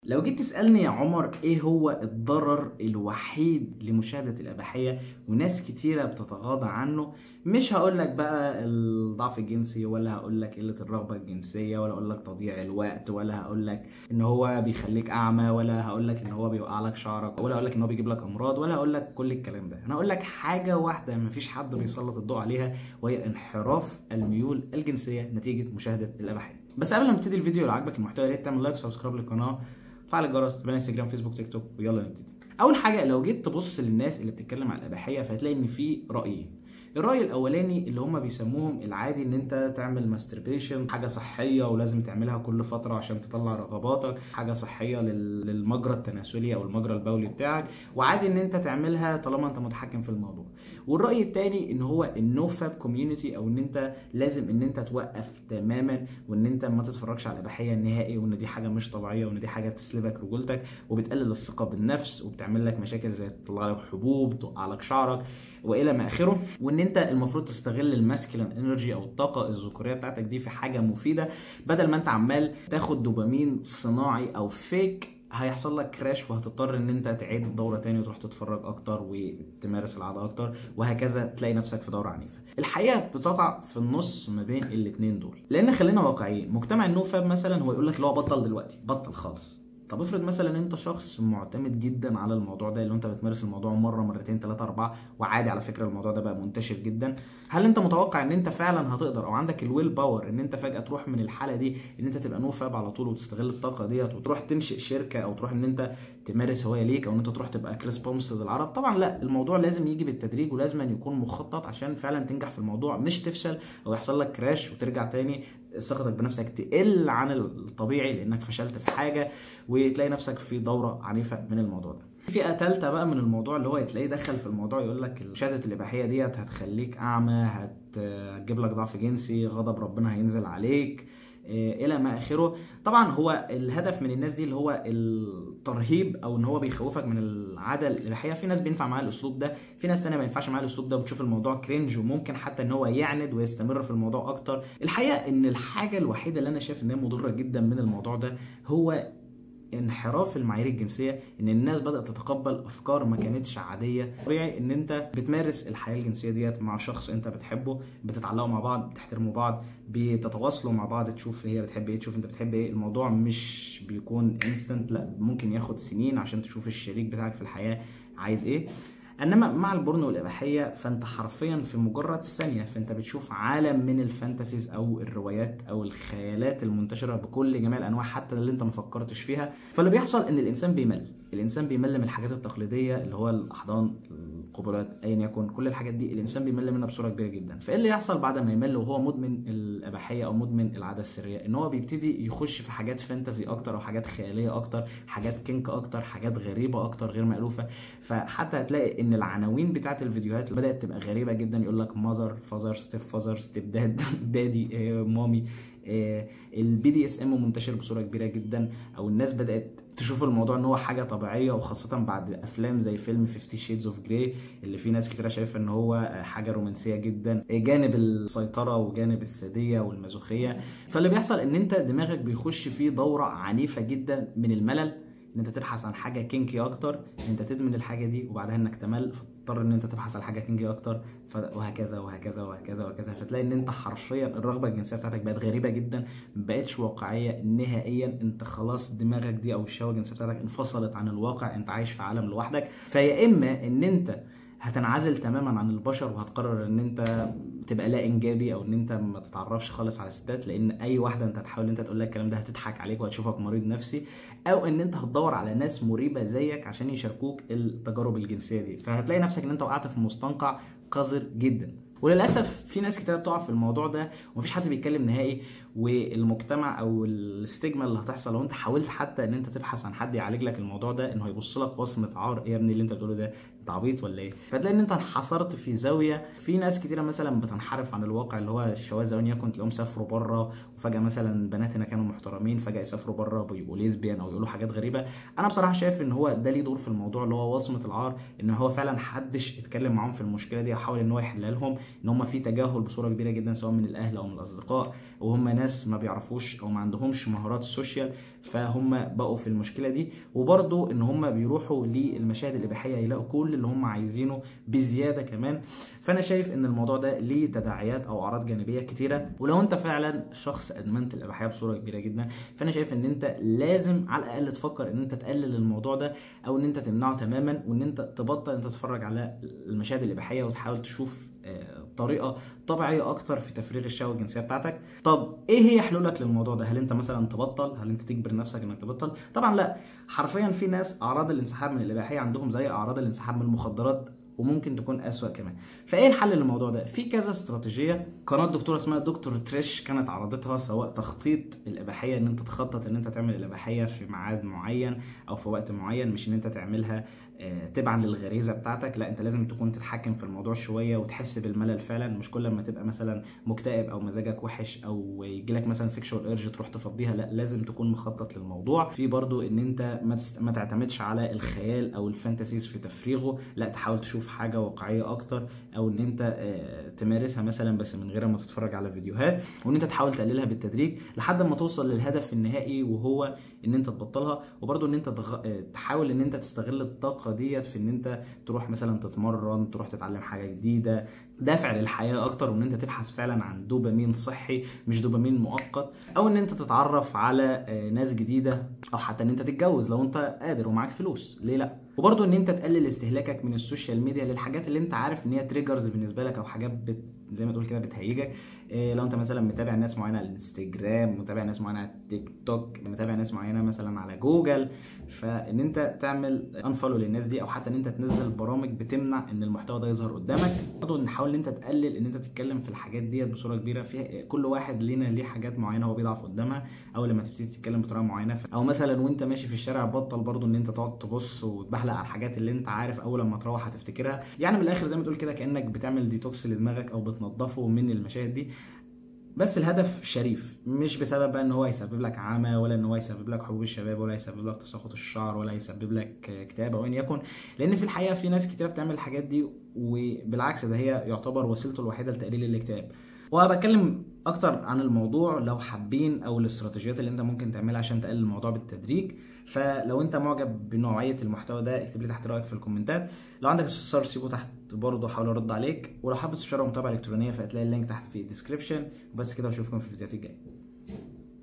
لو جيت تسألني يا عمر ايه هو الضرر الوحيد لمشاهدة الإباحية وناس كتيرة بتتغاضى عنه مش هقول لك بقى الضعف الجنسي ولا هقول لك قلة الرغبة الجنسية ولا هقول لك تضييع الوقت ولا هقول لك ان هو بيخليك اعمى ولا هقول لك ان هو بيوقع لك شعرك ولا هقول لك ان هو بيجيب لك امراض ولا هقول لك كل الكلام ده انا هقول لك حاجة واحدة مفيش حد بيسلط الضوء عليها وهي انحراف الميول الجنسية نتيجة مشاهدة الإباحية بس قبل ما نبتدي الفيديو لو عجبك المحتوى يا ريت تعمل لايك وسبسكرايب للقناه فعل الجرس تابعنا انستجرام فيسبوك تيك توك ويلا نبتدي اول حاجه لو جيت تبص للناس اللي بتتكلم على الاباحيه فهتلاقي ان في رايين الراي الاولاني اللي هم بيسموهم العادي ان انت تعمل ماستربيشن حاجه صحيه ولازم تعملها كل فتره عشان تطلع رغباتك حاجه صحيه للمجرى التناسلي او المجرى البولي بتاعك وعادي ان انت تعملها طالما انت متحكم في الموضوع والراي الثاني ان هو النو فاب كوميونتي او ان انت لازم ان انت توقف تماما وان انت ما تتفرجش على الاباحيه نهائي وان دي حاجه مش طبيعيه وان دي حاجه تسلبك رجولتك وبتقلل الثقه بالنفس وبتعمل لك مشاكل زي تطلع لك حبوب توقع لك شعرك والى ما اخره وان انت المفروض تستغل الماسكلين انرجي او الطاقه الذكوريه بتاعتك دي في حاجه مفيده بدل ما انت عمال تاخد دوبامين صناعي او فيك هيحصل لك كراش وهتضطر ان انت تعيد الدوره تاني وتروح تتفرج اكتر وتمارس العاده اكتر وهكذا تلاقي نفسك في دوره عنيفه الحقيقه بتقع في النص ما بين الاثنين دول لان خلينا واقعيين مجتمع النو فاب مثلا هو يقول لك اللي هو بطل دلوقتي بطل خالص طب افرض مثلا انت شخص معتمد جدا على الموضوع ده اللي انت بتمارس الموضوع مره مرتين ثلاثه اربعه وعادي على فكره الموضوع ده بقى منتشر جدا هل انت متوقع ان انت فعلا هتقدر او عندك الويل باور ان انت فجاه تروح من الحاله دي ان انت تبقى نو فاب على طول وتستغل الطاقه ديت وتروح تنشئ شركه او تروح ان انت تمارس هوايه ليك او ان انت تروح تبقى كريس بومس العرب طبعا لا الموضوع لازم يجي بالتدريج ولازم أن يكون مخطط عشان فعلا تنجح في الموضوع مش تفشل او يحصل لك كراش وترجع تاني ثقتك بنفسك تقل عن الطبيعي لانك فشلت في حاجه وتلاقي نفسك في دوره عنيفه من الموضوع ده فئه ثالثه بقى من الموضوع اللي هو تلاقيه دخل في الموضوع يقول لك مشاهده الاباحيه ديت هتخليك اعمى هتجيب لك ضعف جنسي غضب ربنا هينزل عليك الى ما اخره طبعا هو الهدف من الناس دي اللي هو الترهيب او ان هو بيخوفك من العاده الاباحيه في ناس بينفع معاها الاسلوب ده في ناس ثانيه ما ينفعش معاها الاسلوب ده وبتشوف الموضوع كرنج وممكن حتى ان هو يعند ويستمر في الموضوع اكتر الحقيقه ان الحاجه الوحيده اللي انا شايف ان هي مضره جدا من الموضوع ده هو انحراف المعايير الجنسيه ان الناس بدات تتقبل افكار ما كانتش عاديه طبيعي ان انت بتمارس الحياه الجنسيه ديت مع شخص انت بتحبه بتتعلقوا مع بعض بتحترموا بعض بتتواصلوا مع بعض تشوف هي بتحب ايه تشوف انت بتحب ايه الموضوع مش بيكون انستنت لا ممكن ياخد سنين عشان تشوف الشريك بتاعك في الحياه عايز ايه انما مع البورنو والاباحيه فانت حرفيا في مجرد ثانيه فانت بتشوف عالم من الفانتسيز او الروايات او الخيالات المنتشره بكل جميع الانواع حتى اللي انت ما فكرتش فيها فاللي بيحصل ان الانسان بيمل الانسان بيمل من الحاجات التقليديه اللي هو الاحضان القبلات ايا يكن كل الحاجات دي الانسان بيمل منها بصوره كبيره جدا فايه اللي يحصل بعد ما يمل وهو مدمن الاباحيه او مدمن العاده السريه ان هو بيبتدي يخش في حاجات فانتزي اكتر او حاجات خياليه اكتر حاجات كينك اكتر حاجات غريبه اكتر غير مالوفه فحتى هتلاقي ان العناوين بتاعت الفيديوهات بدات تبقى غريبه جدا يقول لك ماذر فازر ستيب فازر ستيب داد دادي مامي البي دي اس ام منتشر بصوره كبيره جدا او الناس بدات تشوف الموضوع ان هو حاجه طبيعيه وخاصه بعد افلام زي فيلم 50 شيدز اوف جراي اللي في ناس كتير شايفه ان هو حاجه رومانسيه جدا جانب السيطره وجانب الساديه والمازوخيه فاللي بيحصل ان انت دماغك بيخش في دوره عنيفه جدا من الملل ان انت تبحث عن حاجه كينكي اكتر ان انت تدمن الحاجه دي وبعدها انك تمل فتضطر ان انت تبحث عن حاجه كينكي اكتر وهكذا وهكذا وهكذا وهكذا فتلاقي ان انت حرفيا الرغبه الجنسيه بتاعتك بقت غريبه جدا ما بقتش واقعيه نهائيا انت خلاص دماغك دي او الشهوه الجنسيه بتاعتك انفصلت عن الواقع انت عايش في عالم لوحدك فيا اما ان انت هتنعزل تماما عن البشر وهتقرر ان انت تبقى لا انجابي او ان انت ما تتعرفش خالص على الستات لان اي واحده انت هتحاول ان انت تقول لها الكلام ده هتضحك عليك وهتشوفك مريض نفسي او ان انت هتدور على ناس مريبه زيك عشان يشاركوك التجارب الجنسيه دي فهتلاقي نفسك ان انت وقعت في مستنقع قذر جدا وللاسف في ناس كتير بتقع في الموضوع ده ومفيش حد بيتكلم نهائي والمجتمع او الستيجما اللي هتحصل لو انت حاولت حتى ان انت تبحث عن حد يعالج لك الموضوع ده انه هيبص لك وصمه عار ايه يا ابني اللي انت بتقوله ده انت عبيط ولا ايه فتلاقي ان انت انحصرت في زاويه في ناس كتيره مثلا بتنحرف عن الواقع اللي هو الشواذ وان يكن تلاقيهم سافروا بره وفجاه مثلا بنات هنا كانوا محترمين فجاه يسافروا بره بيبقوا ليزبيان او يقولوا حاجات غريبه انا بصراحه شايف ان هو ده ليه دور في الموضوع اللي هو وصمه العار ان هو فعلا حدش اتكلم معاهم في المشكله دي وحاول ان هو يحلها لهم ان هم في تجاهل بصوره كبيره جدا سواء من الاهل او من الاصدقاء وهم ناس ناس ما بيعرفوش او ما عندهمش مهارات السوشيال فهم بقوا في المشكله دي وبرضو ان هم بيروحوا للمشاهد الاباحيه يلاقوا كل اللي هم عايزينه بزياده كمان فانا شايف ان الموضوع ده ليه تداعيات او اعراض جانبيه كتيره ولو انت فعلا شخص ادمنت الاباحيه بصوره كبيره جدا فانا شايف ان انت لازم على الاقل تفكر ان انت تقلل الموضوع ده او ان انت تمنعه تماما وان انت تبطل انت تتفرج على المشاهد الاباحيه وتحاول تشوف آه، طريقه طبيعيه اكتر في تفريغ الشهوه الجنسيه بتاعتك طب ايه هي حلولك للموضوع ده هل انت مثلا تبطل هل انت تجبر نفسك انك تبطل طبعا لا حرفيا في ناس اعراض الانسحاب من الاباحيه عندهم زي اعراض الانسحاب من المخدرات وممكن تكون اسوأ كمان فايه الحل للموضوع ده في كذا استراتيجيه قناه دكتوره اسمها دكتور تريش كانت عرضتها سواء تخطيط الاباحيه ان انت تخطط ان انت تعمل الاباحيه في ميعاد معين او في وقت معين مش ان انت تعملها آه، تبعا للغريزه بتاعتك لا انت لازم تكون تتحكم في الموضوع شويه وتحس بالملل فعلا مش كل ما تبقى مثلا مكتئب او مزاجك وحش او يجي لك مثلا سيكشوال ايرج تروح تفضيها لا لازم تكون مخطط للموضوع في برضو ان انت ما, تست... ما تعتمدش على الخيال او الفانتسيز في تفريغه لا تحاول تشوف حاجه واقعيه اكتر او ان انت آه، تمارسها مثلا بس من غير ما تتفرج على فيديوهات وان انت تحاول تقللها بالتدريج لحد ما توصل للهدف النهائي وهو ان انت تبطلها وبرضو ان انت تغ... آه، تحاول ان انت تستغل الطاقه ديت في ان انت تروح مثلا تتمرن تروح تتعلم حاجه جديده دافع للحياه اكتر وان انت تبحث فعلا عن دوبامين صحي مش دوبامين مؤقت او ان انت تتعرف على آه، ناس جديده او حتى ان انت تتجوز لو انت قادر ومعاك فلوس ليه لا وبرضه ان انت تقلل استهلاكك من السوشيال ميديا للحاجات اللي انت عارف ان هي تريجرز بالنسبه لك او حاجات بت زي ما تقول كده بتهيجك إيه لو انت مثلا متابع ناس معينه على الانستجرام متابع ناس معينه على التيك توك متابع ناس معينه مثلا على جوجل فان انت تعمل انفولو للناس دي او حتى ان انت تنزل برامج بتمنع ان المحتوى ده يظهر قدامك برضه نحاول ان انت تقلل ان انت تتكلم في الحاجات ديت بصوره كبيره في كل واحد لينا ليه حاجات معينه هو بيضعف قدامها اول لما تبتدي تتكلم بطريقه معينه ف... او مثلا وانت ماشي في الشارع بطل برضه ان انت تقعد تبص وتبحلق على الحاجات اللي انت عارف اول لما تروح هتفتكرها يعني من الاخر زي ما تقول كده كانك بتعمل ديتوكس لدماغك او بتنضفه من المشاهد دي بس الهدف شريف مش بسبب بقى ان هو يسبب لك عمى ولا ان هو يسبب لك حبوب الشباب ولا يسبب لك تساقط الشعر ولا يسبب لك اكتئاب او ان يكن لان في الحقيقه في ناس كتير بتعمل الحاجات دي وبالعكس ده هي يعتبر وسيلته الوحيده لتقليل الاكتئاب وبتكلم اكتر عن الموضوع لو حابين او الاستراتيجيات اللي انت ممكن تعملها عشان تقلل الموضوع بالتدريج فلو انت معجب بنوعيه المحتوى ده اكتب لي تحت رايك في الكومنتات لو عندك استفسار سيبه تحت برضه حاول ارد عليك ولو حابب استشاره ومتابعه الكترونيه فهتلاقي اللينك تحت في الديسكربشن وبس كده واشوفكم في الفيديوهات الجايه